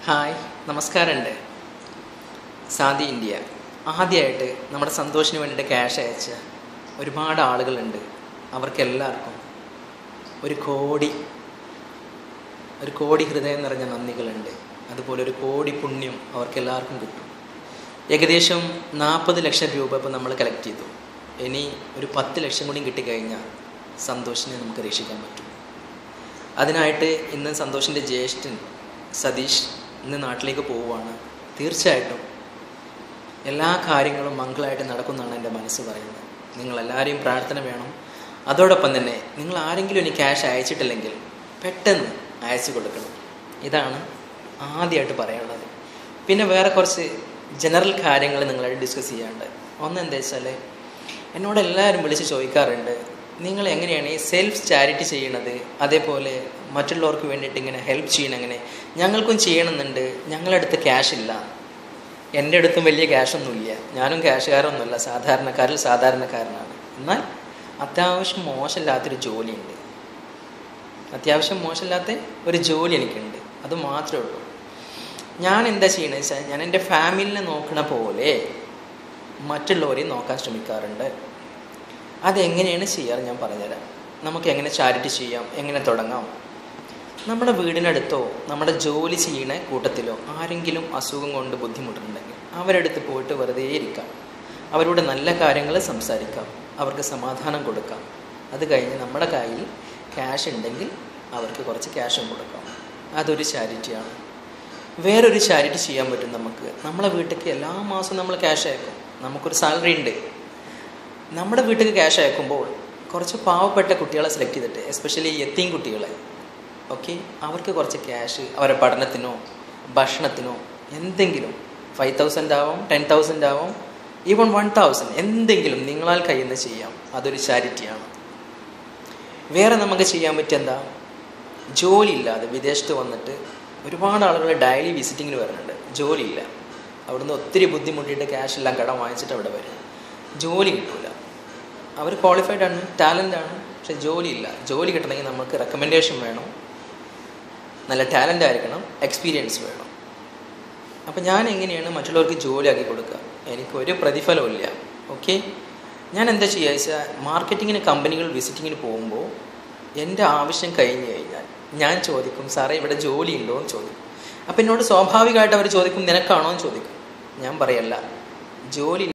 hi നമസ്കാരമുണ്ട് Saadi India ആദ്യമായിട്ട് നമ്മുടെ സന്തോഷിന് വേണ്ടിയിട്ട് ക്യാഷ് അയച്ച ഒരുപാട് ആളുകളുണ്ട് അവർക്കെല്ലാവർക്കും ഒരു കോടി ഒരു കോടി ഹൃദയം നിറഞ്ഞ നന്ദികളുണ്ട് അതുപോലെ ഒരു കോടി പുണ്യം അവർക്കെല്ലാവർക്കും കിട്ടും ഏകദേശം നാൽപ്പത് ലക്ഷം രൂപ ഇപ്പോൾ നമ്മൾ കളക്ട് ചെയ്തു ഇനി ഒരു പത്ത് ലക്ഷം കൂടി കിട്ടിക്കഴിഞ്ഞാൽ സന്തോഷിനെ നമുക്ക് രക്ഷിക്കാൻ പറ്റും അതിനായിട്ട് ഇന്ന് സന്തോഷിൻ്റെ ജ്യേഷ്ഠൻ സതീഷ് ഇന്ന് നാട്ടിലേക്ക് പോവുകയാണ് തീർച്ചയായിട്ടും എല്ലാ കാര്യങ്ങളും മംഗളമായിട്ട് നടക്കുമെന്നാണ് എൻ്റെ മനസ്സ് പറയുന്നത് നിങ്ങളെല്ലാവരെയും പ്രാർത്ഥന വേണം അതോടൊപ്പം തന്നെ നിങ്ങൾ ആരെങ്കിലും ഇനി ക്യാഷ് അയച്ചിട്ടില്ലെങ്കിൽ പെട്ടെന്ന് അയച്ചു കൊടുക്കണം ഇതാണ് ആദ്യമായിട്ട് പറയാനുള്ളത് പിന്നെ വേറെ കുറച്ച് ജനറൽ കാര്യങ്ങൾ നിങ്ങളായിട്ട് ഡിസ്കസ് ചെയ്യാണ്ട് ഒന്ന് എന്താ വെച്ചാൽ എന്നോട് എല്ലാവരും വിളിച്ച് ചോദിക്കാറുണ്ട് നിങ്ങൾ എങ്ങനെയാണ് ഈ സെൽഫ് ചാരിറ്റി ചെയ്യണത് അതേപോലെ മറ്റുള്ളവർക്ക് വേണ്ടിയിട്ട് ഇങ്ങനെ ഹെൽപ്പ് ചെയ്യണം എങ്ങനെ ഞങ്ങൾക്കും ചെയ്യണമെന്നുണ്ട് ഞങ്ങളുടെ അടുത്ത് ക്യാഷ് ഇല്ല എൻ്റെ അടുത്തും വലിയ ക്യാഷൊന്നുമില്ല ഞാനും ക്യാഷുകാരൊന്നുമല്ല സാധാരണക്കാരിൽ സാധാരണക്കാരനാണ് എന്നാൽ അത്യാവശ്യം മോശമില്ലാത്തൊരു ജോലിയുണ്ട് അത്യാവശ്യം മോശമില്ലാത്ത ഒരു ജോലി എനിക്കുണ്ട് അത് മാത്രമേ ഉള്ളൂ ഞാൻ എന്താ ചെയ്യണമെന്ന് വെച്ചാൽ ഞാൻ എൻ്റെ ഫാമിലിനെ നോക്കണ പോലെ മറ്റുള്ളവരെയും നോക്കാൻ ശ്രമിക്കാറുണ്ട് അതെങ്ങനെയാണ് ചെയ്യാറ് ഞാൻ പറഞ്ഞുതരാം നമുക്ക് എങ്ങനെ ചാരിറ്റി ചെയ്യാം എങ്ങനെ തുടങ്ങാം നമ്മുടെ വീടിനടുത്തോ നമ്മുടെ ജോലി ചെയ്യുന്ന കൂട്ടത്തിലോ ആരെങ്കിലും അസുഖം കൊണ്ട് ബുദ്ധിമുട്ടുണ്ടെങ്കിൽ അവരടുത്ത് പോയിട്ട് വെറുതെ ഇരിക്കാം അവരോട് നല്ല കാര്യങ്ങൾ സംസാരിക്കാം അവർക്ക് സമാധാനം കൊടുക്കാം അത് കഴിഞ്ഞ് നമ്മുടെ കയ്യിൽ ക്യാഷ് ഉണ്ടെങ്കിൽ അവർക്ക് കുറച്ച് ക്യാഷും കൊടുക്കാം അതൊരു ചാരിറ്റിയാണ് വേറൊരു ചാരിറ്റി ചെയ്യാൻ പറ്റും നമുക്ക് നമ്മളെ വീട്ടിലേക്ക് എല്ലാ മാസവും നമ്മൾ ക്യാഷ് അയക്കും നമുക്കൊരു സാലറി ഉണ്ട് നമ്മുടെ വീട്ടിലേക്ക് ക്യാഷ് അയക്കുമ്പോൾ കുറച്ച് പാവപ്പെട്ട കുട്ടികളെ സെലക്ട് ചെയ്തിട്ട് എസ്പെഷ്യലി എത്തിയും കുട്ടികളെ ഓക്കെ അവർക്ക് കുറച്ച് ക്യാഷ് അവരുടെ പഠനത്തിനോ ഭക്ഷണത്തിനോ എന്തെങ്കിലും ഫൈവ് തൗസൻഡ് ആവാം ടെൻ തൗസൻഡ് ആവാം ഈവൺ വൺ തൗസൻഡ് എന്തെങ്കിലും നിങ്ങളാൽ കഴിയുന്ന ചെയ്യാം അതൊരു ചാരിറ്റിയാണ് വേറെ നമുക്ക് ചെയ്യാൻ പറ്റിയ എന്താ ജോലിയില്ലാതെ വിദേശത്ത് വന്നിട്ട് ഒരുപാട് ആളുകൾ ഡെയിലി വിസിറ്റിങ്ങിന് വരുന്നുണ്ട് ജോലിയില്ല അവിടുന്ന് ഒത്തിരി ബുദ്ധിമുട്ടിയിട്ട് ക്യാഷ് എല്ലാം കടം വാങ്ങിച്ചിട്ട് അവിടെ വരും ജോലി കിട്ടില്ല അവർ ക്വാളിഫൈഡ് ആണ് ടാലൻ്റ് ആണ് പക്ഷെ ജോലിയില്ല ജോലി കിട്ടണമെങ്കിൽ നമുക്ക് റെക്കമെൻഡേഷൻ വേണം നല്ല ടാലൻ്റ് ആയിരിക്കണം എക്സ്പീരിയൻസ് വേണം അപ്പം ഞാൻ എങ്ങനെയാണ് മറ്റുള്ളവർക്ക് ജോലിയാക്കി കൊടുക്കുക എനിക്ക് ഒരു പ്രതിഫലവും ഇല്ല ഓക്കെ ഞാൻ എന്താ ചെയ്യുക വെച്ചാൽ മാർക്കറ്റിങ്ങിന് കമ്പനികൾ വിസിറ്റിങ്ങിന് പോകുമ്പോൾ എൻ്റെ ആവശ്യം കഴിഞ്ഞ് കഴിഞ്ഞാൽ ഞാൻ ചോദിക്കും സാറേ ഇവിടെ ജോലി ഉണ്ടോ എന്ന് ചോദിക്കും അപ്പം എന്നോട് സ്വാഭാവികമായിട്ട് അവർ ചോദിക്കും നിനക്കാണോ എന്ന് ചോദിക്കും ഞാൻ പറയല്ല ജോലി